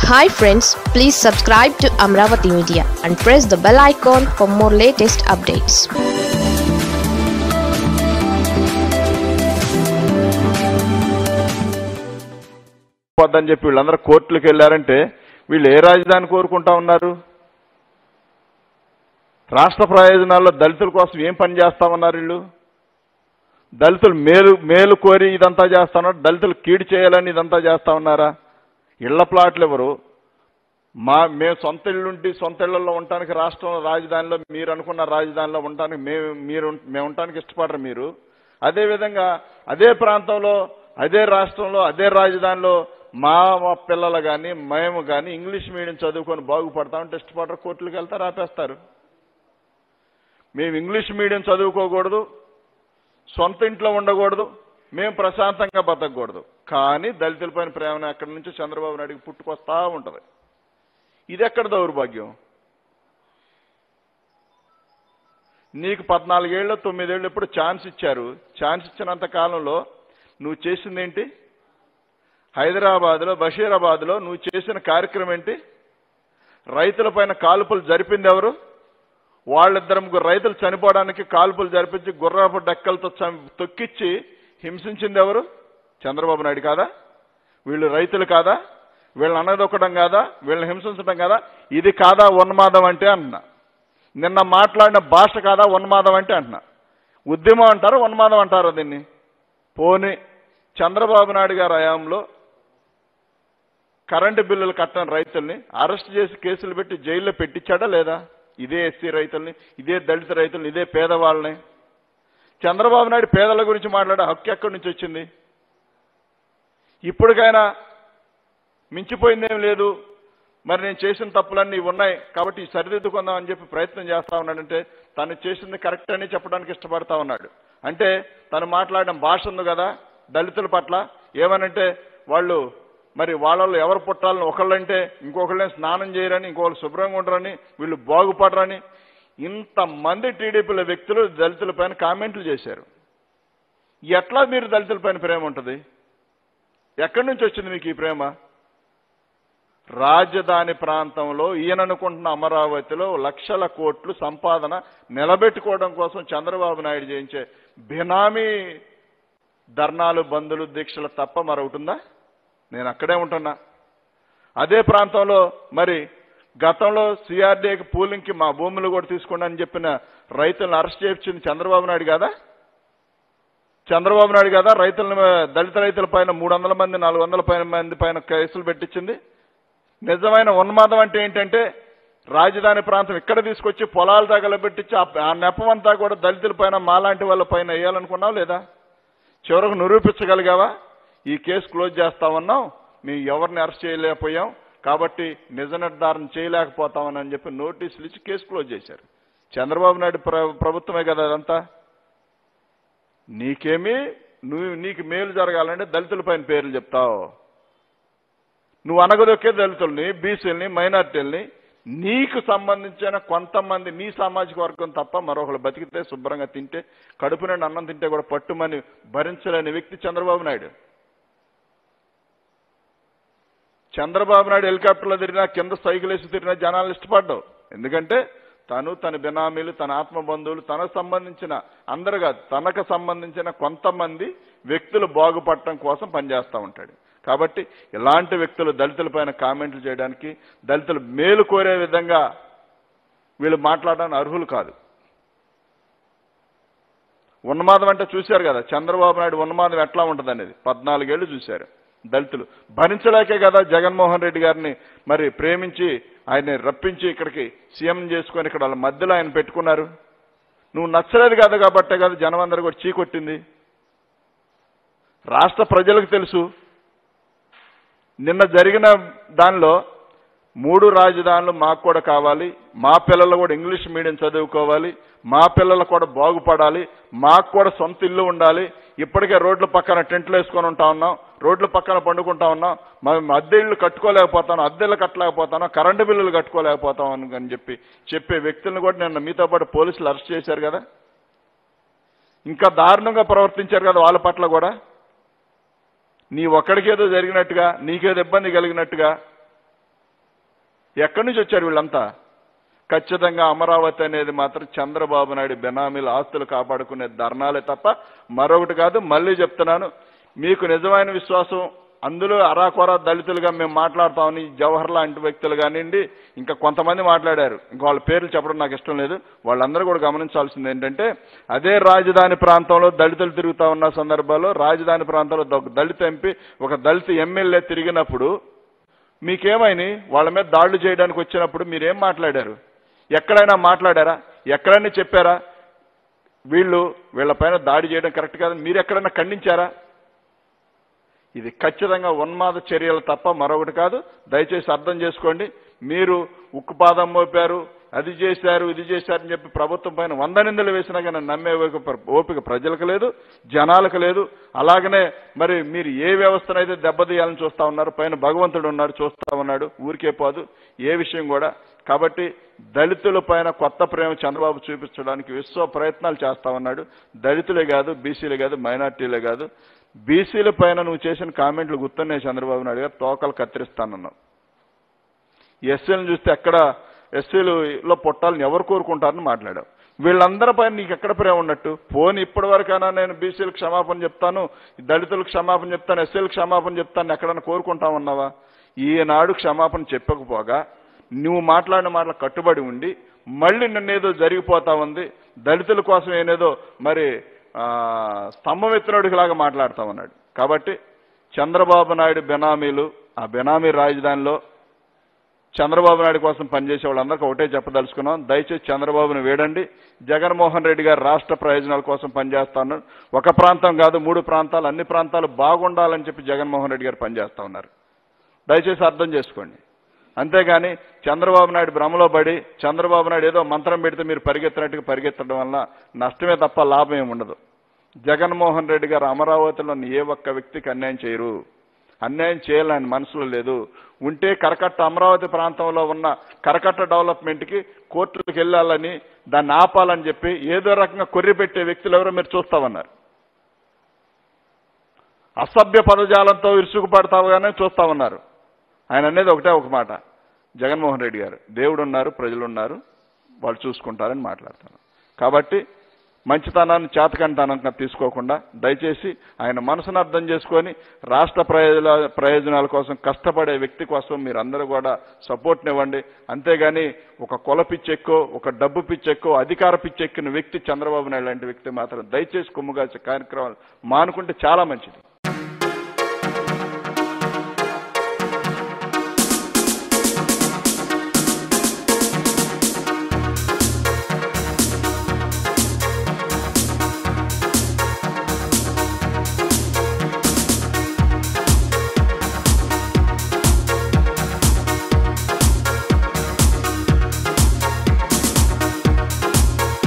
hi friends please subscribe to Amaravati media and press the bell icon for more latest updates పోద్దని చెప్పి వీళ్ళందరూ కోర్టులకు వెళ్ళారంటే వీళ్ళు ఏ రాజధాని కోరుకుంటా ఉన్నారు రాష్ట్ర ప్రయోజనాల్లో దళితుల కోసం ఏం పని చేస్తామన్నారు వీళ్ళు దళితులు మేలు మేలు కోరి ఇదంతా చేస్తున్నారు దళితులు కీడు చేయాలని ఇదంతా చేస్తా ఉన్నారా ఇళ్ల ప్లాట్లు ఎవరు మా మేము సొంత ఇళ్ళుండి సొంత ఇళ్లలో ఉండటానికి రాష్ట్రంలో రాజధానిలో మీరు అనుకున్న రాజధానిలో ఉండటానికి మేము మీరు మేము ఉండటానికి ఇష్టపడరు మీరు అదేవిధంగా అదే ప్రాంతంలో అదే రాష్ట్రంలో అదే రాజధానిలో మా మా పిల్లలు కానీ మేము కానీ ఇంగ్లీష్ మీడియం చదువుకొని బాగుపడతామంటే ఇష్టపడరు కోర్టులకు వెళ్తారు ఆపేస్తారు మేము ఇంగ్లీష్ మీడియం చదువుకోకూడదు సొంత ఇంట్లో ఉండకూడదు మేము ప్రశాంతంగా బతకూడదు కానీ దళితులపైన ప్రేమను ఎక్కడి నుంచి చంద్రబాబు నాయుడికి పుట్టుకొస్తా ఉంటుంది ఇది ఎక్కడ దౌర్భాగ్యం నీకు పద్నాలుగేళ్ళు తొమ్మిదేళ్ళు ఎప్పుడు ఛాన్స్ ఇచ్చారు ఛాన్స్ ఇచ్చినంత కాలంలో నువ్వు చేసింది ఏంటి హైదరాబాద్లో బషీరాబాద్లో నువ్వు చేసిన కార్యక్రమం ఏంటి రైతులపైన కాల్పులు జరిపింది ఎవరు వాళ్ళిద్దరు ముగ్గురు రైతులు చనిపోవడానికి కాల్పులు జరిపించి గుర్రపు డెక్కలతో చం- తొక్కిచ్చి హింసించింది ఎవరు చంద్రబాబు నాయుడు కాదా వీళ్ళు రైతులు కాదా వీళ్ళని అనదొక్కడం కాదా వీళ్ళని హింసించడం కాదా ఇది కాదా ఉన్మాదం అంటే అంటున్నా నిన్న మాట్లాడిన భాష కాదా ఉన్మాదం అంటే అంటున్నా ఉద్యమం అంటారు ఉన్మాదం అంటారు దీన్ని పోనీ చంద్రబాబు నాయుడు గారి హయాంలో కరెంటు బిల్లులు కట్టని రైతుల్ని అరెస్ట్ చేసి కేసులు పెట్టి జైల్లో పెట్టించాడా లేదా ఇదే ఎస్సీ రైతుల్ని ఇదే దళిత రైతుల్ని ఇదే పేదవాళ్ళని చంద్రబాబు నాయుడు పేదల గురించి మాట్లాడే హక్కు ఎక్కడి నుంచి వచ్చింది ఇప్పటికైనా మించిపోయిందేం లేదు మరి నేను చేసిన తప్పులన్నీ ఇవి ఉన్నాయి కాబట్టి ఈ సరిదిద్దుకుందామని చెప్పి ప్రయత్నం చేస్తా ఉన్నాడంటే తను చేసింది కరెక్ట్ అని చెప్పడానికి ఇష్టపడతా ఉన్నాడు అంటే తను మాట్లాడిన భాష ఉంది కదా దళితుల పట్ల ఏమనంటే వాళ్ళు మరి వాళ్ళలో ఎవరు పుట్టాలని ఒకళ్ళంటే ఇంకొకళ్ళని స్నానం చేయరని ఇంకొకళ్ళు శుభ్రంగా ఉండరని వీళ్ళు బాగుపడరని ఇంతమంది టీడీపీల వ్యక్తులు దళితుల పైన కామెంట్లు చేశారు ఎట్లా మీరు దళితుల పైన ప్రేమ ఉంటుంది ఎక్కడి నుంచి వచ్చింది మీకు ఈ ప్రేమ రాజధాని ప్రాంతంలో ఈయన అనుకుంటున్న అమరావతిలో లక్షల కోట్లు సంపాదన నిలబెట్టుకోవడం కోసం చంద్రబాబు నాయుడు చేయించే బినామీ ధర్నాలు బంధులు దీక్షలు తప్ప మరొకటుందా నేను అక్కడే ఉంటున్నా అదే ప్రాంతంలో మరి గతంలో సిఆర్డీకి పూలింగ్కి మా భూములు కూడా తీసుకోండి అని చెప్పిన రైతులను అరెస్ట్ చేయించింది చంద్రబాబు నాయుడు కాదా చంద్రబాబు నాయుడు కదా రైతులను దళిత రైతుల పైన మూడు వందల మంది నాలుగు వందల పైన మంది పైన కేసులు పెట్టించింది నిజమైన ఉన్మాదం అంటే ఏంటంటే రాజధాని ప్రాంతం ఇక్కడ తీసుకొచ్చి పొలాలు తగలబెట్టించి ఆ- ఆ నెపం అంతా కూడా దళితుల పైన మాలాంటి వాళ్ళ పైన వేయాలనుకున్నావు లేదా చివరకు నిరూపించగలిగావా ఈ కేసు క్లోజ్ చేస్తామన్నాం మేము ఎవరిని అరెస్ట్ చేయలేకపోయాం కాబట్టి నిజ నిర్ధారణ చేయలేకపోతామని అని చెప్పి నోటీసులు ఇచ్చి కేసు క్లోజ్ చేశారు చంద్రబాబు నాయుడు ప్ర- ప్రభుత్వమే కదా అదంతా నీకేమి నువ్వు నీకు మేలు జరగాలంటే దళితుల పైన పేర్లు చెప్తావు నువ్వు అనగదొక్కే దళితుల్ని బీసీలని మైనార్టీలని నీకు సంబంధించిన కొంతమంది నీ సామాజిక వర్గం తప్ప మరొకరు బతికితే శుభ్రంగా తింటే కడుపు నిండా అన్నం తింటే కూడా పట్టుమని భరించలేని వ్యక్తి చంద్రబాబు నాయుడు చంద్రబాబు నాయుడు హెలికాప్టర్లో తిరిగినా కింద సైకిల్ వేసి తిరిగినా జనాలు ఇష్టపడ్డావు ఎందుకంటే తను తన బినామీలు తన ఆత్మ బంధువులు తనకు సంబంధించిన అందరు కాదు తనకు సంబంధించిన కొంతమంది వ్యక్తులు బాగుపడటం కోసం పనిచేస్తూ ఉంటాడు కాబట్టి ఇలాంటి వ్యక్తులు దళితులపైన కామెంట్లు చేయడానికి దళితులు మేలు కోరే విధంగా వీళ్ళు మాట్లాడడానికి అర్హులు కాదు ఉన్మాదం అంటే చూశారు కదా చంద్రబాబు నాయుడు ఉన్మాదం ఎట్లా ఉంటుంది అనేది పద్నాలుగేళ్లు చూశారు దళితులు భరించలేకే కదా జగన్మోహన్ రెడ్డి గారిని మరి ప్రేమించి ఆయన్ని రప్పించి ఇక్కడికి సీఎం చేసుకొని ఇక్కడ వాళ్ళ మధ్యలో ఆయన పెట్టుకున్నారు నువ్వు నచ్చలేదు కదా కాబట్టే కదా జనం అందరూ కూడా చీకొట్టింది రాష్ట్ర ప్రజలకు తెలుసు నిన్న జరిగిన దానిలో మూడు రాజధానులు మాకు కూడా కావాలి మా పిల్లలు కూడా ఇంగ్లీష్ మీడియం చదువుకోవాలి మా పిల్లలు కూడా బాగుపడాలి మాకు కూడా సొంత ఇల్లు ఉండాలి ఇప్పటికే రోడ్ల పక్కన టెంట్లు వేసుకొని ఉంటా ఉన్నాం రోడ్ల పక్కన పండుకుంటా ఉన్నాం మేము అద్దె ఇళ్ళు కట్టుకోలేకపోతాను అద్దెలు కట్టలేకపోతాను కరెంటు బిల్లులు కట్టుకోలేకపోతాం అని అని చెప్పి చెప్పే వ్యక్తులను కూడా నిన్న మీతో పాటు పోలీసులు అరెస్ట్ చేశారు కదా ఇంకా దారుణంగా ప్రవర్తించారు కదా వాళ్ళ పట్ల కూడా నీ ఒక్కడికేదో జరిగినట్టుగా నీకేదో ఇబ్బంది కలిగినట్టుగా ఎక్కడి నుంచి వచ్చారు వీళ్ళంతా ఖచ్చితంగా అమరావతి అనేది మాత్రం చంద్రబాబు నాయుడు బెనామీల ఆస్తులు కాపాడుకునే ధర్నాలే తప్ప మరొకటి కాదు మళ్ళీ చెప్తున్నాను మీకు నిజమైన విశ్వాసం అందులో అరాకొర దళితులుగా మేము మాట్లాడతామని జవహర్ లాంటి వ్యక్తులు కానివ్వండి ఇంకా కొంతమంది మాట్లాడారు ఇంకా వాళ్ళ పేర్లు చెప్పడం నాకు ఇష్టం లేదు వాళ్ళందరూ కూడా గమనించాల్సింది ఏంటంటే అదే రాజధాని ప్రాంతంలో దళితులు తిరుగుతా ఉన్న సందర్భాల్లో రాజధాని ప్రాంతంలో ఒక దళిత ఎంపీ ఒక దళిత ఎమ్మెల్యే తిరిగినప్పుడు మీకేమైంది వాళ్ళ మీద దాడులు చేయడానికి వచ్చినప్పుడు మీరేం మాట్లాడారు ఎక్కడైనా మాట్లాడారా ఎక్కడైనా చెప్పారా వీళ్ళు వీళ్ళపైన దాడి చేయడం కరెక్ట్ కాదని మీరు ఎక్కడైనా ఖండించారా ఇది ఖచ్చితంగా ఉన్మాద చర్యలు తప్ప మరొకటి కాదు దయచేసి అర్థం చేసుకోండి మీరు ఉక్కుపాదం మోపారు అది చేశారు ఇది చేశారని చెప్పి ప్రభుత్వం పైన వంద నిందలు వేసినా కానీ నమ్మే ఓపిక ఓపిక ప్రజలకు లేదు జనాలకు లేదు అలాగనే మరి మీరు ఏ వ్యవస్థనైతే దెబ్బతీయాలని చూస్తా ఉన్నారు పైన భగవంతుడు ఉన్నాడు చూస్తా ఉన్నాడు ఊరికే పోదు ఏ విషయం కూడా కాబట్టి దళితుల పైన కొత్త ప్రేమ చంద్రబాబు చూపించడానికి విశ్వ ప్రయత్నాలు చేస్తా ఉన్నాడు దళితులే కాదు బీసీలే కాదు మైనార్టీలే కాదు బీసీల పైన నువ్వు చేసిన కామెంట్లు గుర్తున్నాయి చంద్రబాబు నాయుడు గారు తోకలు కత్తిరిస్తానన్నావు ఎస్సీలను చూస్తే ఎక్కడ ఎస్సీలలో పుట్టాలని ఎవరు కోరుకుంటారని మాట్లాడావు వీళ్ళందరి పైన నీకు ఎక్కడ ప్రేమ ఉన్నట్టు పోని ఇప్పటి వరకైనా నేను బీసీలకు క్షమాపణ చెప్తాను దళితులకు క్షమాపణ చెప్తాను ఎస్సీలకు క్షమాపణ చెప్తాను ఎక్కడన్నా కోరుకుంటా ఉన్నావా ఈనాడు క్షమాపణ చెప్పకపోగా నువ్వు మాట్లాడిన మాటలు కట్టుబడి ఉండి మళ్ళీ నిన్నేదో జరిగిపోతా ఉంది దళితుల కోసం ఏనేదో మరి ఆ, స్తంభం ఎత్తినోడికి లాగా మాట్లాడుతా ఉన్నాడు కాబట్టి చంద్రబాబు నాయుడు బెనామీలు ఆ బెనామీ రాజధానిలో చంద్రబాబు నాయుడు కోసం పనిచేసే వాళ్ళందరికీ ఒకటే చెప్పదలుచుకున్నాం దయచేసి చంద్రబాబును వేడండి జగన్మోహన్ రెడ్డి గారు రాష్ట్ర ప్రయోజనాల కోసం పనిచేస్తా ఉన్నారు ఒక ప్రాంతం కాదు మూడు ప్రాంతాలు అన్ని ప్రాంతాలు బాగుండాలని చెప్పి జగన్మోహన్ రెడ్డి గారు పనిచేస్తా ఉన్నారు దయచేసి అర్థం చేసుకోండి అంతేగాని చంద్రబాబు నాయుడు భ్రమలో పడి చంద్రబాబు నాయుడు ఏదో మంత్రం పెడితే మీరు పరిగెత్తినట్టుగా పరిగెత్తడం వల్ల నష్టమే తప్ప లాభం ఏమి ఉండదు జగన్మోహన్ రెడ్డి గారు అమరావతిలో ఏ ఒక్క వ్యక్తికి అన్యాయం చేయరు అన్యాయం చేయాలని మనసులో లేదు ఉంటే కరకట్ట అమరావతి ప్రాంతంలో ఉన్న కరకట్ట డెవలప్మెంట్కి కోర్టులకు వెళ్ళాలని దాన్ని ఆపాలని చెప్పి ఏదో రకంగా కొర్రి పెట్టే వ్యక్తులు ఎవరో మీరు చూస్తామన్నారు అసభ్య పదజాలంతో ఇరుసుకుపడతావుగానే చూస్తామన్నారు ఆయన అనేది ఒకటే ఒక మాట జగన్మోహన్ రెడ్డి గారు దేవుడు ఉన్నారు ప్రజలు ఉన్నారు వాళ్ళు చూసుకుంటారని మాట్లాడతాను కాబట్టి మంచితనాన్ని చేతకంతనంగా తీసుకోకుండా దయచేసి ఆయన మనసును అర్థం చేసుకొని రాష్ట్ర ప్రయోజన ప్రయోజనాల కోసం కష్టపడే వ్యక్తి కోసం మీరందరూ కూడా సపోర్ట్నివ్వండి అంతేగాని ఒక కుల పిచ్చెక్కో ఒక డబ్బు పిచ్చెక్కో అధికార పిచ్చెక్కిన వ్యక్తి చంద్రబాబు నాయుడు లాంటి వ్యక్తి మాత్రం దయచేసి కొమ్ముగాల్చే కార్యక్రమాలు మానుకుంటే చాలా మంచిది